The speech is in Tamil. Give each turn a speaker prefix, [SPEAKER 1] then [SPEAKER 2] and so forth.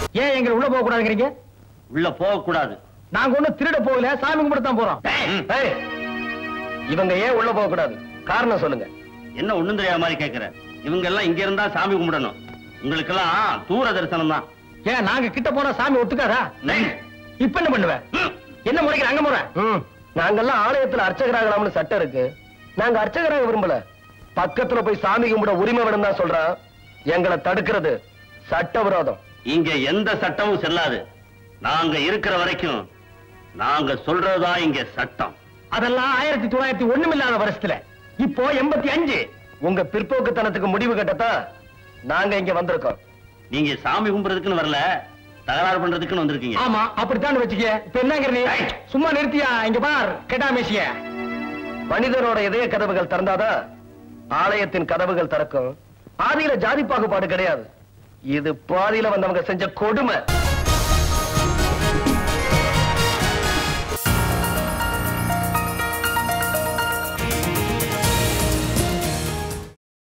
[SPEAKER 1] ஏன் எங்களை உள்ள போக கூடாதுங்கிறீங்க
[SPEAKER 2] உள்ள போக கூடாது
[SPEAKER 1] நாங்க ஒண்ணும் திருட போகல சாமி கும்பிட தான் போறோம்
[SPEAKER 3] ஏய், இவங்க ஏன் உள்ள போக கூடாது காரணம் சொல்லுங்க
[SPEAKER 2] என்ன ஒண்ணும் தெரியாத மாதிரி கேக்குற இவங்க எல்லாம் இங்க இருந்தா சாமி கும்பிடணும் உங்களுக்கு எல்லாம் தூர தரிசனம் தான்
[SPEAKER 1] ஏன் நாங்க கிட்ட போனா சாமி ஒத்துக்காதா இப்ப என்ன பண்ணுவ என்ன முறைக்கிற அங்க முறை
[SPEAKER 3] ம், நாங்கெல்லாம் ஆலயத்துல அர்ச்சகராகலாம்னு சட்டம் இருக்கு நாங்க அர்ச்சகராக விரும்பல பக்கத்துல போய் சாமி கும்பிட உரிமை வேணும் தான் சொல்றோம் எங்களை தடுக்கிறது சட்ட விரோதம்
[SPEAKER 2] இங்க எந்த சட்டமும் செல்லாது நாங்க இருக்கிற வரைக்கும் நாங்க சொல்றதுதான் இங்க சட்டம்
[SPEAKER 1] அதெல்லாம் ஆயிரத்தி தொள்ளாயிரத்தி ஒண்ணுமில்லாத வருஷத்துல இப்போ எண்பத்தி அஞ்சு
[SPEAKER 3] உங்க பிற்போக்குத்தனத்துக்கு முடிவு கட்டத்தான் நாங்க இங்க வந்திருக்கோம்
[SPEAKER 2] நீங்க சாமி கும்பிடுறதுக்குன்னு வரல தகராறு பண்றதுக்குன்னு வந்திருக்கீங்க
[SPEAKER 1] ஆமா அப்படித்தான் வச்சுக்க இப்ப என்னங்கிற நீ சும்மா நிறுத்தியா இங்க பார் கெட்டாமேசிய
[SPEAKER 3] மனிதனோட இதய கதவுகள் திறந்தாதான் ஆலயத்தின் கதவுகள் திறக்கும் ஆதியில ஜாதி பாகுபாடு கிடையாது இது பாதியில வந்தவங்க செஞ்ச கொடுமை